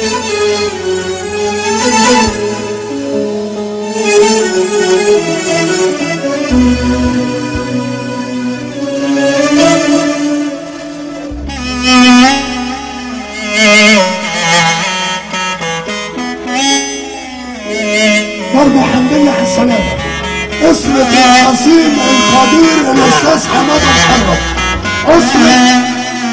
برضه حمد لله على السلامة اسرة العظيم الخبير الأستاذ حماد محرم اسرة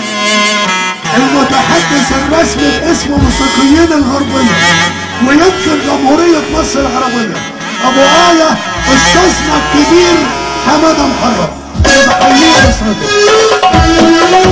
المتحدث الرسمي باسم موسيقيين الغربية ويمكن جمهورية مصر العربية أبو آية أستاذنا الكبير حمادة محرم بحييه أسرته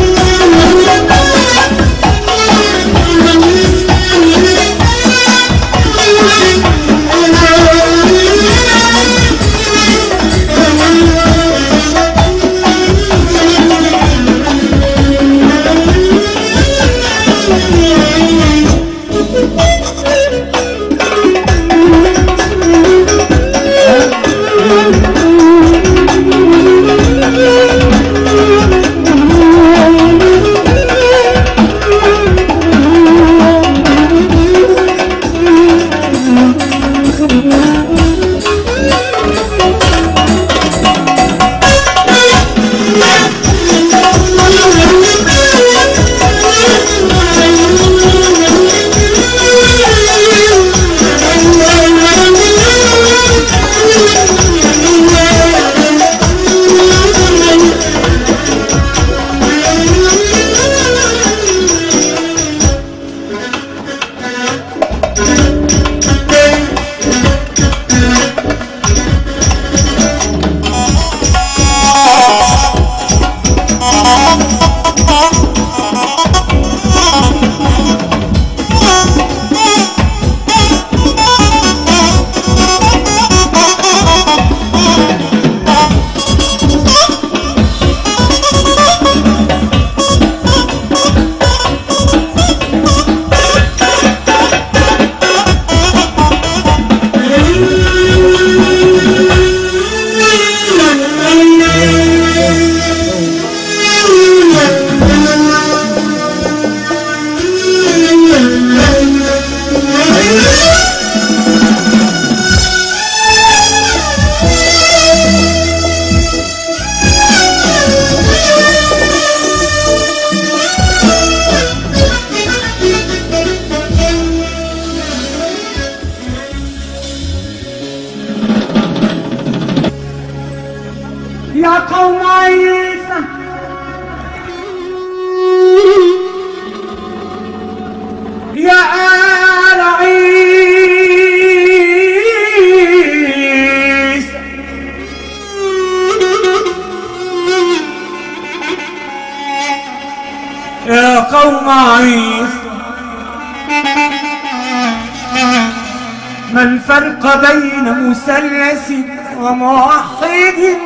يا قوم عيسى يا آل عيسى يا قوم عيسى ما الفرق بين مثلث وموحد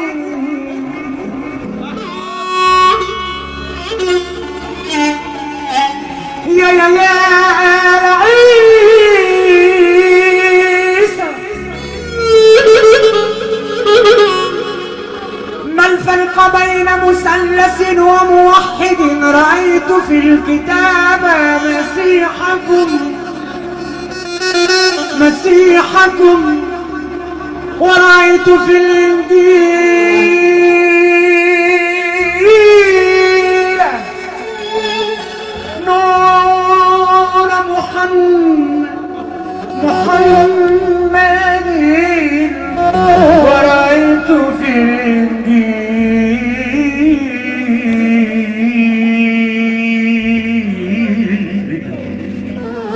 يا يا يا آل عيسى ما الفرق بين مثلث وموحد رأيت في الكتاب مسيحكم مسيحكم ورأيت في الإنجيل نور محمد محمد ورأيت في الإنجيل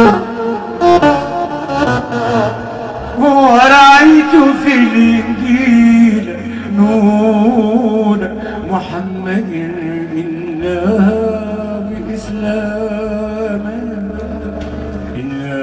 ورأيت في الإنجيل نور محمد إلا بإسلامنا إلا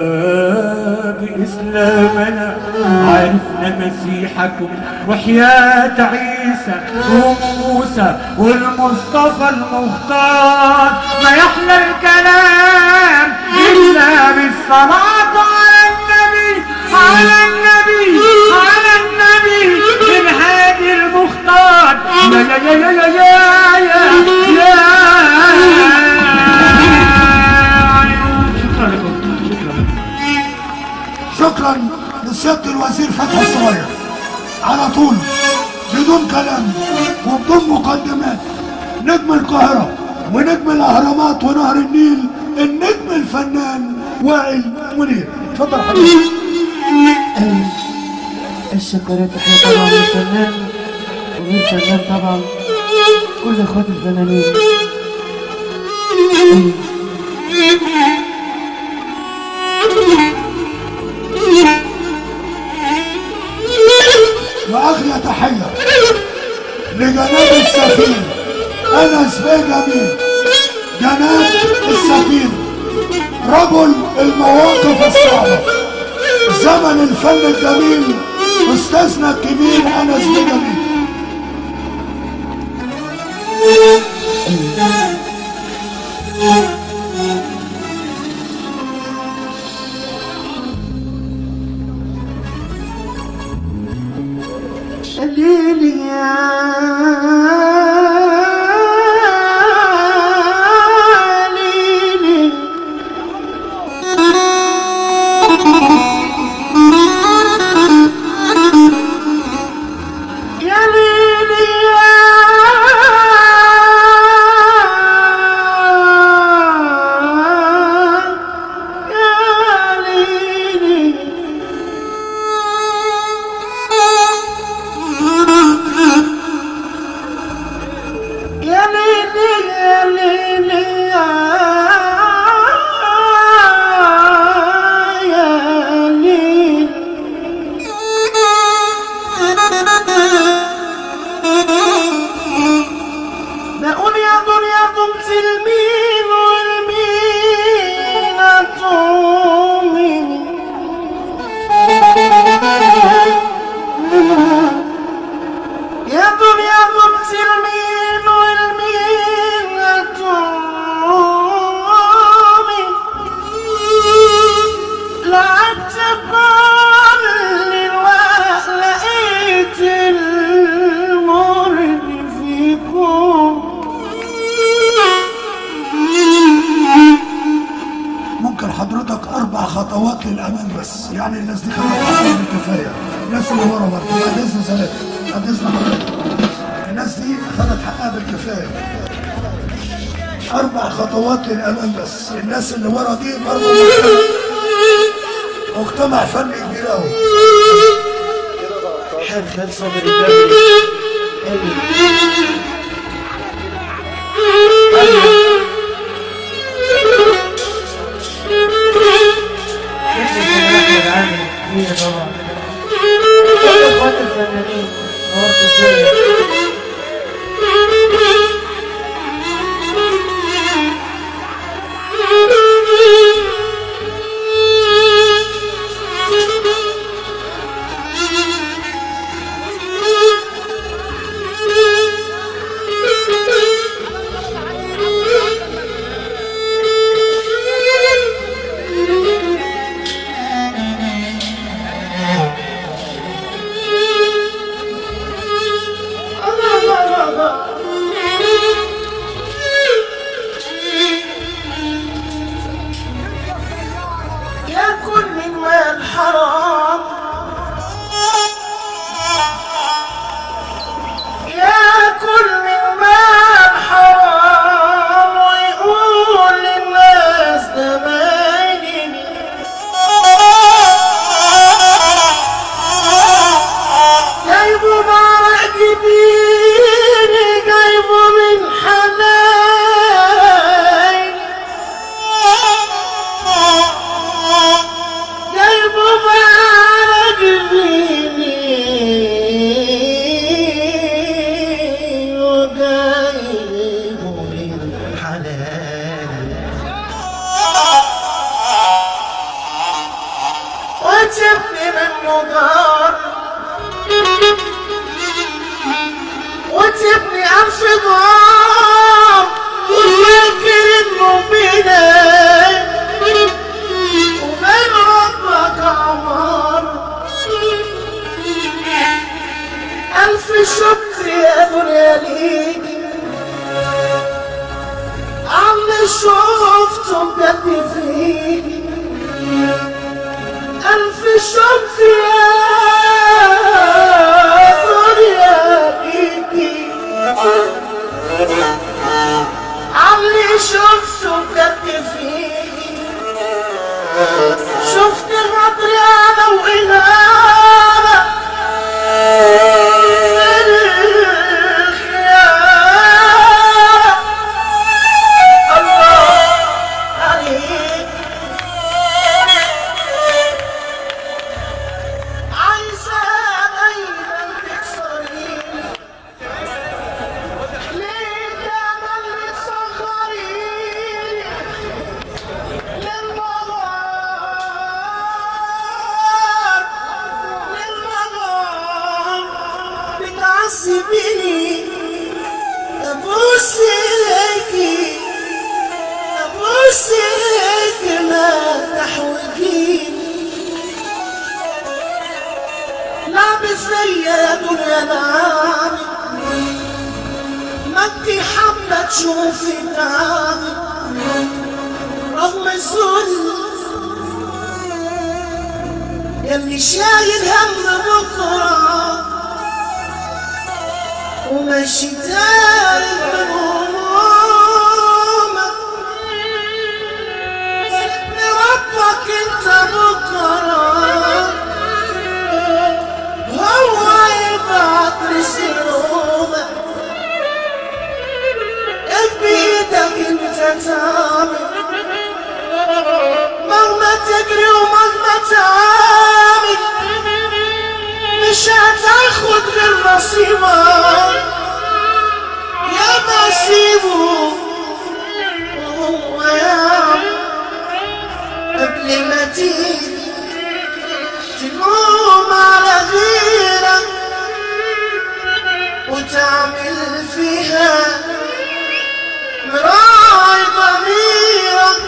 بإسلامنا عرفنا مسيحكم وحياة عيسى وموسى والمصطفى المختار ما يحلى الكلام إلا بالصلاة على النبي على النبي على النبي الهادي المختار يا يا يا يا يا يا يا يا شكرا لسيادة الوزير فتحي الصغير على طول بدون كلام وبدون مقدمات نجم القاهرة ونجم الأهرامات ونهر النيل النجم الفنان وائل منير اتفضل حبيبي الشكر تحية طبعا للفنان وغير فنان طبعا كل اخوات الفنانين وأغلى تحية لجناب السفير أنس بيه جميل جناب السفير رجل المواقف الصعبة زمن الفن الجميل أستاذنا الكبير أنس بيه جميل الليل يا ليلي يا ليلي يا يا ليلي يا ليلي يا ليلي يا يا ليلي بقول يا دور يا ضمت المين والمين تومي يا دنيا ضمت المين والمين تومي لعبت كل الوقت لقيت المر فيكم ممكن حضرتك أربع خطوات للأمام بس يعني الناس دي خدت حقها بالكفاية الناس اللي ورا برضه بعد إذن ثلاثة بعد إذن حضرتك الناس دي خدت حقها بالكفاية أربع خطوات للأمام بس الناس اللي ورا دي برضه مجتمع- مجتمع فني كبير أوي حال خال صابر البدري احمد عامر هي طبعا كل اخوات الفنانين نورت الدنيا ياكل من مال حرام ياكل من مال حرام ويقول للناس ده مالي جايبه بعرق جبيني جايبه من حناي جايبه بعرق جبيني وجايبه من حناي وتبني منه دار وتبني ألف دار وفاكر إنه بينك وبين ربك عمار ألف شكر يا دنيا ليك عم شفته بجد فيك ألف فيا يا دنيا نعمي ما انتي حابة تشوفي تعبي رغم الذل يلي شايل هم بكرة وماشي تايه من همومك سيبني ربك انت بكرة هو يبعت رسالة بإيدك انت تعمل مهما تجري ومهما تعامل مش هتاخد غير نصيبك يا نصيبه وهو يعمل قبل ما تيجي تلوم على غيرك وتعمل فيها مراعي ضميرك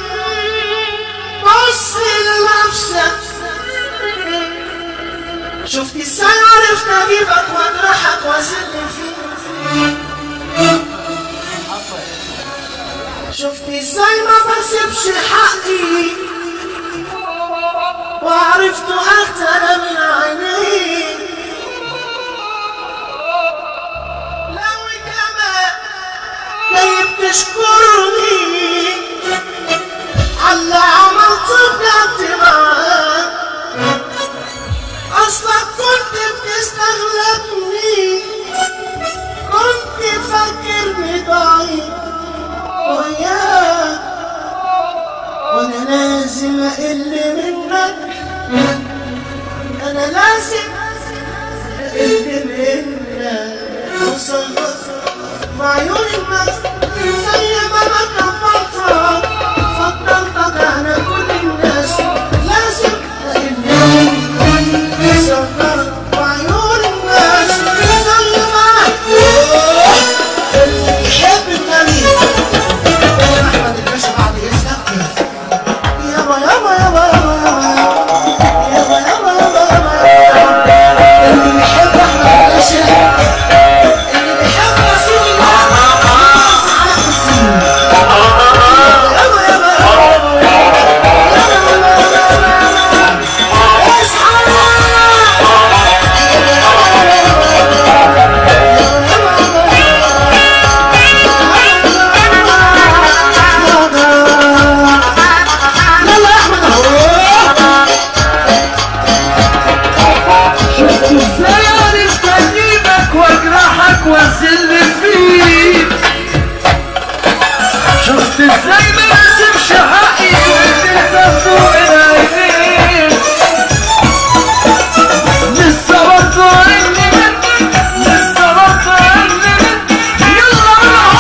بص لنفسك شفت ازاي عرفت اجيبك واجرحك وازل فيك شفت ازاي ما بسيبش حقي وعرفت اكتر من عينيك لو كمان ليه بتشكرني على عملته بجد معاك اصلك كنت بتستغلبني كنت فاكرني ضعيف وياك وانا لازم اقل منك انا لازم اقل منك وصل وعيون الناس زي ما انا كبرتك فضلتك على كل الناس لازم اقل منك صغرت وعيون الناس زي ما اللي يحب النبي يا احمد الباشا بعد اذنك يابا يابا يابا يابا يابا يابا يابا يابا اللي بيحب احمد الباشا اللي بيحب رسول الله على حسين يابا يابا يابا يلا يا احمد شفت ازاي عرفت اجيبك واجرحك وازل فيك شفت ازاي ما بسيبش حقي وانت فوق العينين لسه برضه عني منك لسه برضه عني منك يلا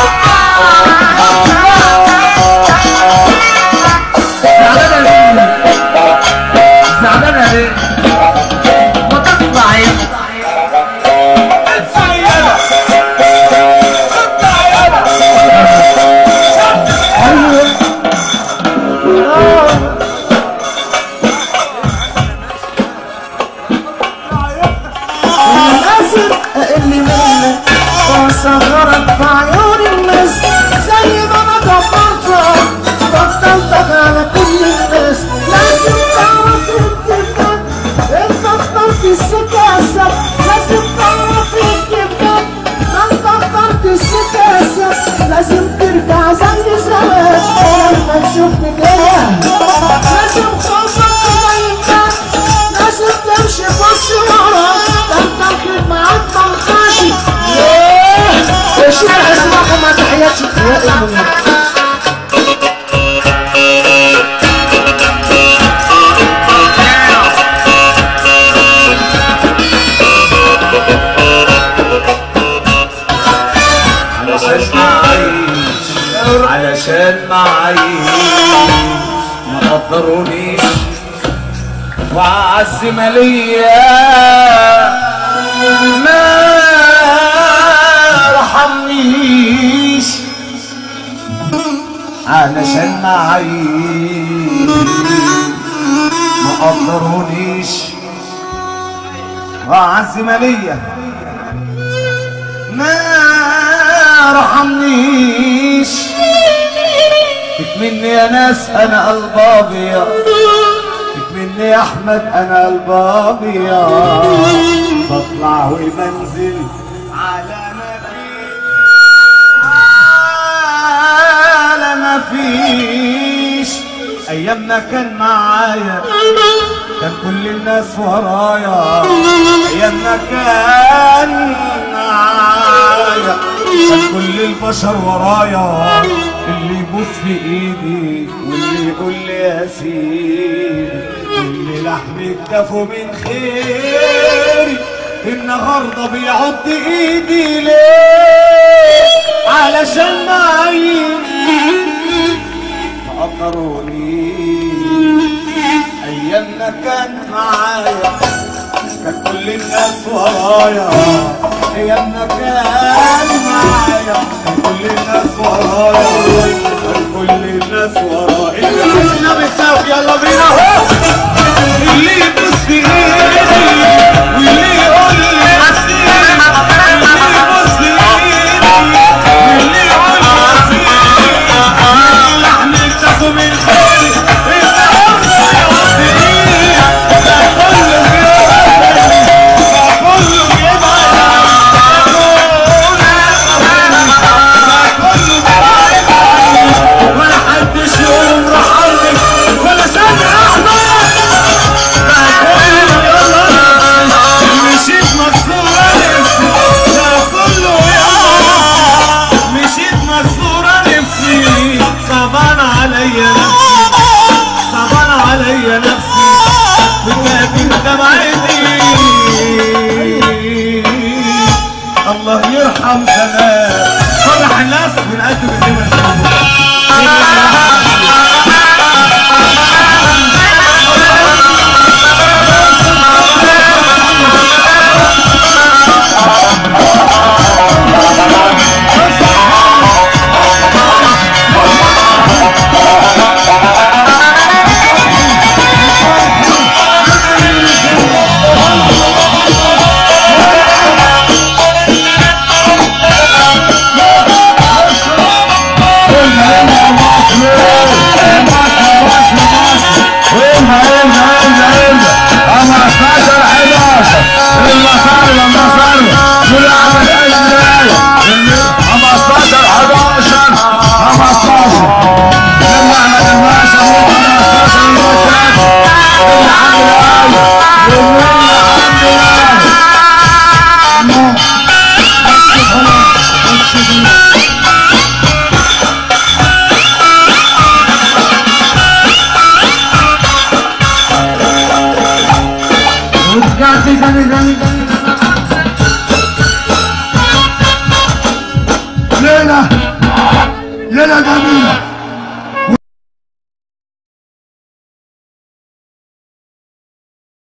بالحب زعلانة ليه؟ زعلانة ليه؟ ما تطلع انت لازم اقل منك واصغرك في عيون الناس زي ما انا كبرتك بطلتك على كل الناس لازم تعرف انت بجد انت اخترت السكاسة لازم تعرف انت بجد انت اخترت السكاسة لازم ترجع زي زمان لما تشوفني كده لازم خوفك ما ينفعش لازم تمشي بص ورا ده انت الخير معاك ملخاشي ياه شوف اسمعكم مع تحياتي يا امي علشان معيش علشان معيش ما قدرونيش وعز ماليا ما رحمنيش علشان معيش ما قدرونيش وأعز مالية ما رحمنيش مني يا ناس انا قلب ابيض مني يا احمد انا قلب ابيض بطلع وبنزل على ما فيش على ما فيش ايامنا كان معايا كان كل الناس ورايا ايامنا كان معايا كان كل البشر ورايا اللي يبوس في ايدي واللي يقول لي يا سيدي واللي لحم كتفه من خيري النهارده بيعض ايدي ليه علشان معين ما قدروني ايامنا كان معايا كان كل الناس ورايا ايامنا كان معايا كان كل الناس ورايا كان كل الناس ورايا احنا بنساوي يلا بينا اهو اللي يبص في ايدي واللي يقول لي عسير اللي يبص في ايدي واللي يقول لي عسير لحم التاكو من خيري النهارده يقضي ايدي ده كله بيبعد ده كله بيبعد ولا حدش يقوم راح ارضي ولا سامع احمد ده كله يلا مشيت مكسورة نفسي ده كله يلا مشيت مكسورة نفسي صعبان عليا نفسي صعبان عليا نفسي وكافي دمعتي الله يرحم زمان فرح الناس من قد بالنمر ورجعت تاني تاني تاني ليلة ليلة جميلة